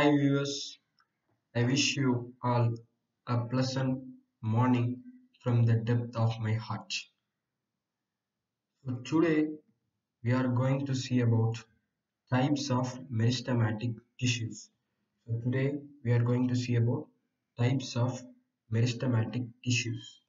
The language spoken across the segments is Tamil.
Hi viewers, I wish you all a pleasant morning from the depth of my heart. So today we are going to see about types of meristematic tissues. So today we are going to see about types of meristematic tissues.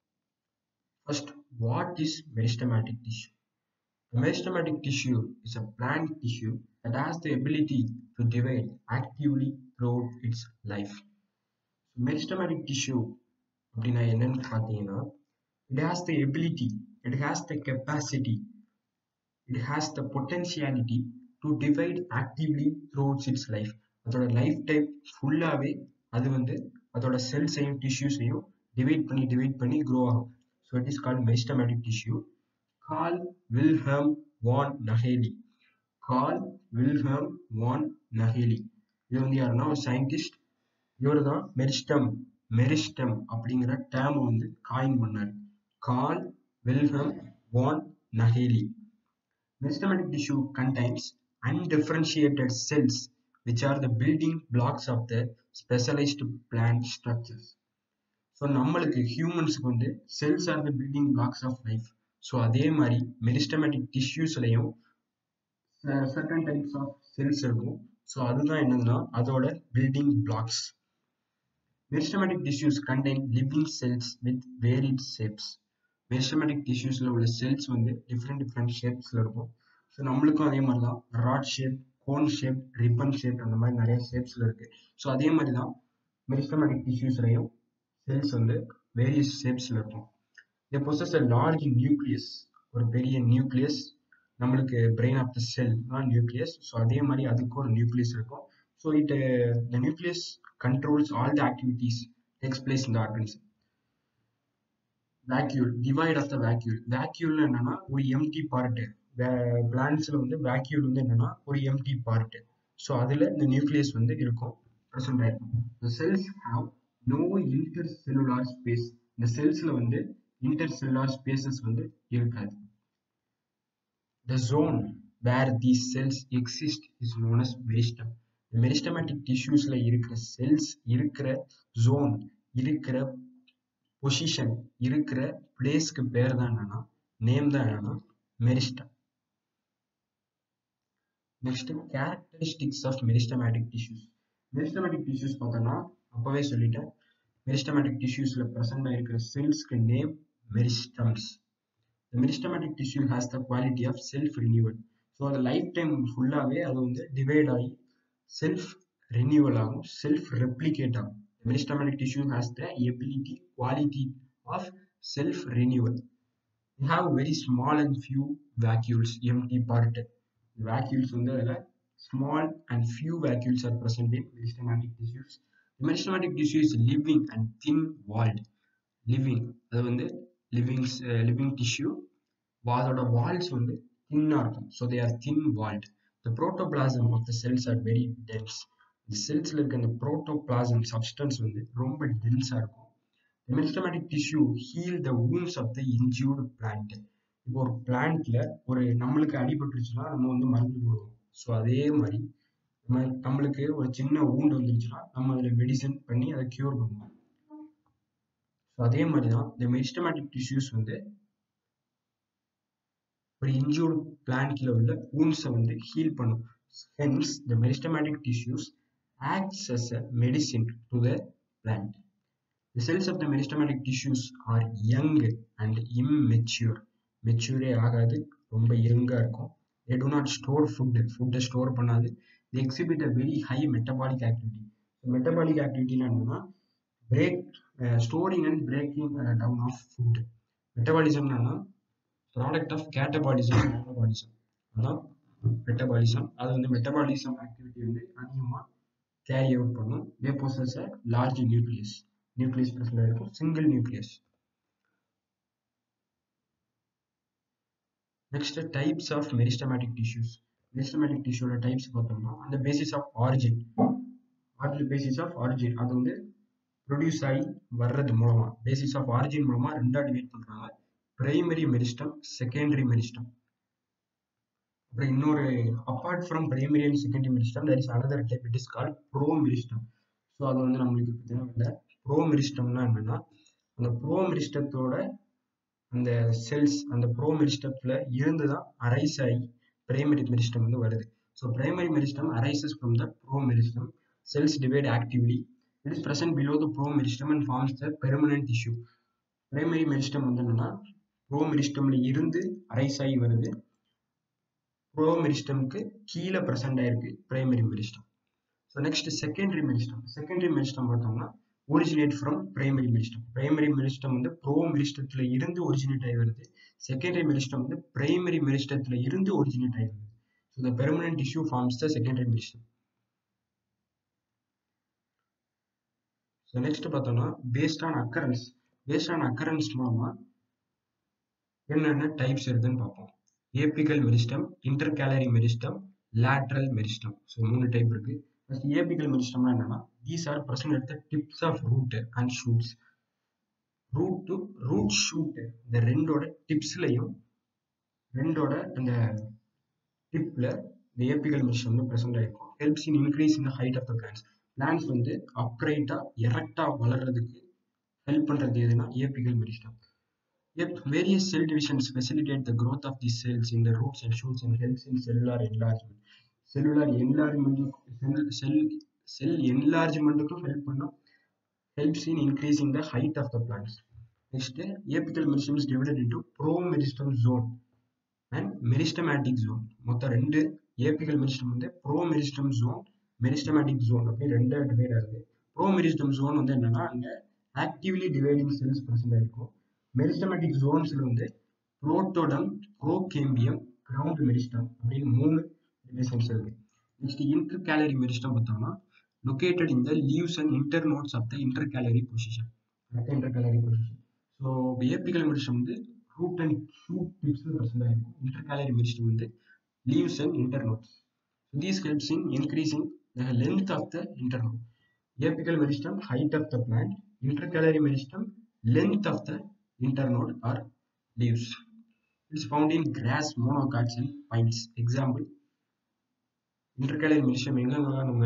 First, what is meristematic tissue? A meristematic tissue is a plant tissue that has the ability to divide actively throughout its life. meristematic tissue அப்படின்னா என்னன்னு பார்த்தீங்கன்னா it has the ability, it has the capacity, it has the potentiality to divide actively throughout its life. அதோட லைஃப் டைம் ஃபுல்லாகவே அது வந்து அதோட செல்ஸையும் டிஷ்யூஸையும் டிவைட் பண்ணி டிவைட் பண்ணி க்ரோ ஆகும் so it is called meristematic tissue Karl Wilhelm von Nageli Karl Wilhelm von Nageli இது வந்து யாருன்னா ஒரு சயின்டிஸ்ட் இவர் தான் மெரிஸ்டம் மெரிஸ்டம் அப்படிங்கிற டேம் வந்து காயின் பண்ணார் Karl Wilhelm von Nageli meristematic tissue contains undifferentiated cells which are the building blocks of the specialized plant structures so நம்மளுக்கு ஹியூமன்ஸ்க்கு வந்து cells are the building blocks of life so அதே மாதிரி மெரிஸ்டமேட்டிக் டிஷ்யூஸ்லையும் சர்டன் டைப்ஸ் ஆஃப் செல்ஸ் இருக்கும் ஸோ அதுதான் என்னதுன்னா அதோட building blocks meristematic tissues contain living cells with varied shapes meristematic டிஷ்யூஸில் உள்ள செல்ஸ் வந்து டிஃப்ரெண்ட் டிஃப்ரெண்ட் ஷேப்ஸில் இருக்கும் ஸோ நம்மளுக்கும் அதே மாதிரி தான் rod shape cone shape ribbon shape அந்த மாதிரி நிறைய ஷேப்ஸில் இருக்கு ஸோ அதே மாதிரி தான் மெரிஸ்டமேட்டிக் டிஷ்யூஸ்லையும் செல்ஸ் வந்து வேரியஸ் ஷேப்ஸில் இருக்கும் இதை பொசஸ் அ லார்ஜ் நியூக்ளியஸ் ஒரு பெரிய நியூக்ளியஸ் நம்மளுக்கு பிரெயின் ஆஃப் த செல் தான் நியூக்ளியஸ் ஸோ அதே மாதிரி அதுக்கு ஒரு நியூக்ளியஸ் இருக்கும் so it the nucleus controls all the activities takes place இந்த organism vacuole divide of the vacuole vacuole என்னன்னா ஒரு எம்டி பார்ட்டு பிளான்ஸ்ல வந்து வேக்யூல் வந்து என்னன்னா ஒரு எம்டி பார்ட்டு ஸோ அதில் இந்த நியூக்ளியஸ் வந்து இருக்கும் ப்ரெசென்ட் ஆயிருக்கும் cells have no intercellular space இந்த செல்ஸ்ல வந்து இன்டர் செல்லுலார் ஸ்பேசஸ் வந்து இருக்காது The zone where these cells exist is known as meristem. The meristematic tissuesல இருக்கிற செல்ஸ் இருக்கிற ஜோன் இருக்கிற பொசிஷன் இருக்கிற பிளேஸ்க்கு பேர் தான் என்னன்னா நேம் தான் என்னன்னா meristem next characteristics of meristematic tissues meristematic tissues பார்த்தோம்னா அப்பவே சொல்லிட்டேன் மெரிஸ்டமேட்டிக் டிஷ்யூஸ்ல ப்ரெசென்ட் ஆயிருக்கிற செல்ஸ்க்கு name meristems The meristematic tissue has the quality of self renewal. So அது லைஃப் டைம் ஃபுல்லாகவே அது வந்து டிவைட் ஆகி செல்ஃப் ரினியூவல் ஆகும் செல்ஃப் ரெப்ளிகேட் ஆகும் meristematic tissue has the ability quality of self renewal we have very small and few vacuoles empty part vacuoles வந்து அதில் small and few vacuoles are present in meristematic tissues meristematic tissue is living and thin walled living அது வந்து லிவிங்ஸ் லிவிங் டிஷ்யூ அதோட வால்ஸ் வந்து தின்னாக இருக்கும் so they are thin walled the protoplasm of the cells are very dense இந்த செல்ஸில் இருக்க அந்த ப்ரோட்டோபிளாசம் சப்ஸ்டன்ஸ் வந்து ரொம்ப டென்ஸாக இருக்கும் meristematic tissue heal the wounds of the injured plant இப்போ ஒரு பிளான்ட்ல ஒரு நம்மளுக்கு அடிபட்டுருச்சுன்னா நம்ம வந்து மருந்து போடுவோம் ஸோ அதே மாதிரி நம்ம நம்மளுக்கு ஒரு சின்ன ஊண்டு வந்துருச்சுன்னா நம்ம அதில் மெடிசன் பண்ணி அதை க்யூர் பண்ணுவோம் ஸோ அதே மாதிரி தான் இந்த மெரிஸ்டமேட்டிக் டிஷ்யூஸ் வந்து ஒரு இன்ஜூர்டு பிளான்ட்ல உள்ள ஊன்ஸை வந்து ஹீல் பண்ணும் hence the meristematic tissues acts as a medicine to the plant the cells of the meristematic tissues are young and immature மெச்சூரே ஆகாது ரொம்ப யங்காக இருக்கும் they do not store food ஃபுட்டை ஸ்டோர் பண்ணாது they exhibit a very high metabolic activity metabolic ஆக்டிவிட்டினா என்னன்னா break storing and breaking down of food மெட்டபாலிசம்னா ப்ராடக்ட் ஆஃப் கேட்டபாலிசம் மெட்டபாலிசம் அதான் மெட்டபாலிசம் அது வந்து மெட்டபாலிசம் ஆக்டிவிட்டி வந்து அதிகமாக கேரி அவுட் பண்ணும் they possess a large nucleus nucleus present இருக்கும் single nucleus next types of meristematic tissues meristematic டிஷ்யூட டைப்ஸ் பார்த்தோம்னா அந்த basis of origin origin basis of origin அது வந்து ப்ரொடியூஸ் ஆகி வர்றது மூலமா பேசிஸ் ஆஃப் ஆரிஜின் மூலமா ரெண்டா டிவைட் பண்றாங்க பிரைமரி மெரிஸ்டம் செகண்டரி மெரிஸ்டம் அப்புறம் இன்னொரு apart from primary and secondary meristem that is another type it is called promeristem so அது வந்து நம்மளுக்கு இப்போ தேவையில்லை ப்ரோ மெரிஸ்டம்னா என்னன்னா அந்த ப்ரோ மெரிஸ்டத்தோட அந்த செல்ஸ் அந்த ப்ரோ மெரிஸ்டத்துல இருந்து தான் அரைஸ் ஆகி பிரைமரி மெரிஸ்டம் வந்து வருது so primary meristem arises from the promeristem cells divide actively. It is present below the promeristem and forms the permanent tissue. Primary meristem வந்து என்னன்னா ப்ரோ மெரிஸ்டம்ல இருந்து அரைஸ் ஆகி வருது ப்ரோ மெரிஸ்டம்க்கு கீழே ப்ரெசென்ட் ஆயிருக்கு primary meristem so next secondary meristem secondary meristem பார்த்தோம்னா originate from primary meristem primary meristem வந்து ப்ரோ மெரிஸ்டத்துல இருந்து ஒரிஜினேட் ஆகி வருது செகண்டரி மெரிஸ்டம் வந்து பிரைமரி மெரிஸ்டத்துல இருந்து ஒரிஜினேட் ஆகி வருது so the permanent tissue forms the secondary meristem so next பார்த்தோம்னா based on occurrence based on occurrence மூலமா என்னென்ன டைப்ஸ் இருக்குன்னு பார்ப்போம் apical meristem intercalary meristem lateral meristem so மூணு டைப் இருக்கு ஃபர்ஸ்ட் ஏபிகல் மெரிஸ்டம்னா என்னன்னா these are present at the tips of root and shoots root to root shoot இந்த ரெண்டோட டிப்ஸ்லையும் ரெண்டோட அந்த டிப்ல இந்த ஏபிகல் மெரிஸ்டம் வந்து பிரசன்ட் ஆயிருக்கும் helps in increase in the height of the plants plants வந்து அப்ரைட்டா எரக்டா வளர்றதுக்கு ஹெல்ப் பண்றது எதுனா apical meristem Yet various cell divisions facilitate the growth of these cells in the roots and shoots and helps in cellular enlargement. Cellular enlargement cell cell cell enlargementக்கும் help பண்ணும் helps in increasing the height of the plants. Next, apical meristem is divided into promeristem zone and meristematic zone. மொத்தம் ரெண்டு apical meristem வந்து promeristem zone, meristematic zone அப்படி ரெண்டு டிவைட் ஆகுது. promeristem zone வந்து என்னன்னா அங்க actively dividing cells present ஆயிருக்கும். மெரிஸ்டமேட்டிக் ஜோன்ஸ்ல வந்து புரோட்டோடம் ப்ரோகேம்பியம் கிரவுண்ட் மெரிஸ்டம் அப்படின்னு மூணு டிவிஷன்ஸ் இருக்கு நெக்ஸ்ட் இன்டர் கேலரி மெரிஸ்டம் பார்த்தோம்னா located in the leaves and internodes of the intercalary position intercalary position so apical meristem வந்து root and shoot tips present ஆயிருக்கும் இன்டர் கேலரி மெரிஸ்டம் வந்து leaves and internodes these helps in increasing the length of the internode apical meristem height of the plant inter intercalary meristem length of the internode or leaves. It is found in grass, monocots and pines. Example, intercalary meristem எங்கெங்கெல்லாம் நம்ம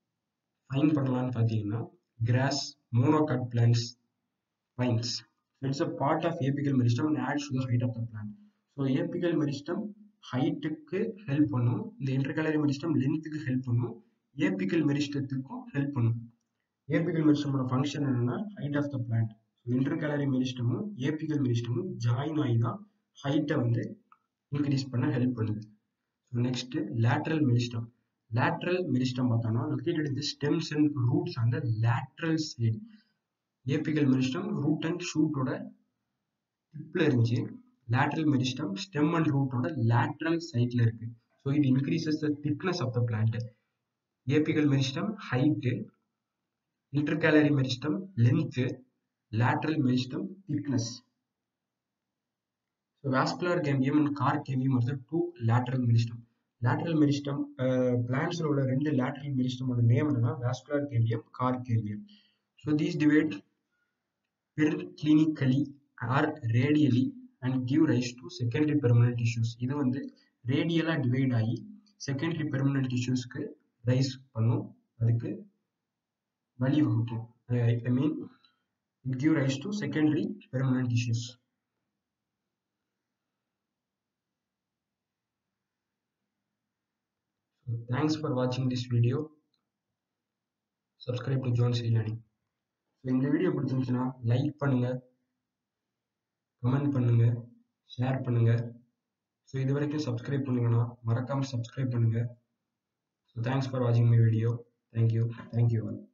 ஃபைன் பண்ணலாம்னு பார்த்தீங்கன்னா grass monocot plants pines it's a part of apical meristem and adds to the height of the plant so apical meristem ஹைட்டுக்கு ஹெல்ப் பண்ணும் இந்த இன்டர்கலரி மெரிஸ்டம் லென்த்துக்கு ஹெல்ப் பண்ணும் ஏபிகல் மெரிஸ்டத்துக்கும் ஹெல்ப் பண்ணும் ஏபிகல் மெரிஸ்டமோட ஃபங்க்ஷன் என்னன்னா height of the plant intercalary மெரிஸ்டமும் ஏபிகல் மெரிஸ்டமும் ஜாயின் ஆகி தான் ஹைட்டை வந்து இன்க்ரீஸ் பண்ண ஹெல்ப் பண்ணுது so next lateral meristem lateral meristem பார்த்தோம்னா லொக்கேட்டட் இந்த ஸ்டெம்ஸ் அண்ட் ரூட்ஸ் அந்த lateral side apical meristem root and ஷூட்டோட டிப்ல இருந்துச்சு லேட்ரல் மெரிஸ்டம் ஸ்டெம் அண்ட் ரூட்டோட லேட்ரல் சைட்ல இருக்கு so it increases the thickness of the plant apical meristem height intercalary meristem length lateral meristem thickness. So vascular cambium and car cambium are the two lateral meristem. lateral meristem uh, plants உள்ள ரெண்டு lateral meristem ஓட நேம் என்னன்னா vascular cambium car cambium so these divide clinically or radially and give rise to secondary permanent tissues இது வந்து ரேடியலா டிவைட் ஆகி செகண்டரி பெர்மனன்ட் டிஷ்யூஸ்க்கு ரைஸ் பண்ணும் அதுக்கு வழிவகுக்கும் I mean it give rise to secondary permanent tissues. So thanks for watching this video. Subscribe to John C. Learning. So இந்த வீடியோ பிடிச்சிருந்துச்சுன்னா லைக் பண்ணுங்க கமெண்ட் பண்ணுங்க ஷேர் பண்ணுங்க ஸோ இது வரைக்கும் சப்ஸ்கிரைப் பண்ணுங்கன்னா மறக்காம சப்ஸ்கிரைப் பண்ணுங்க ஸோ தேங்க்ஸ் ஃபார் வாட்சிங் my video thank you thank you all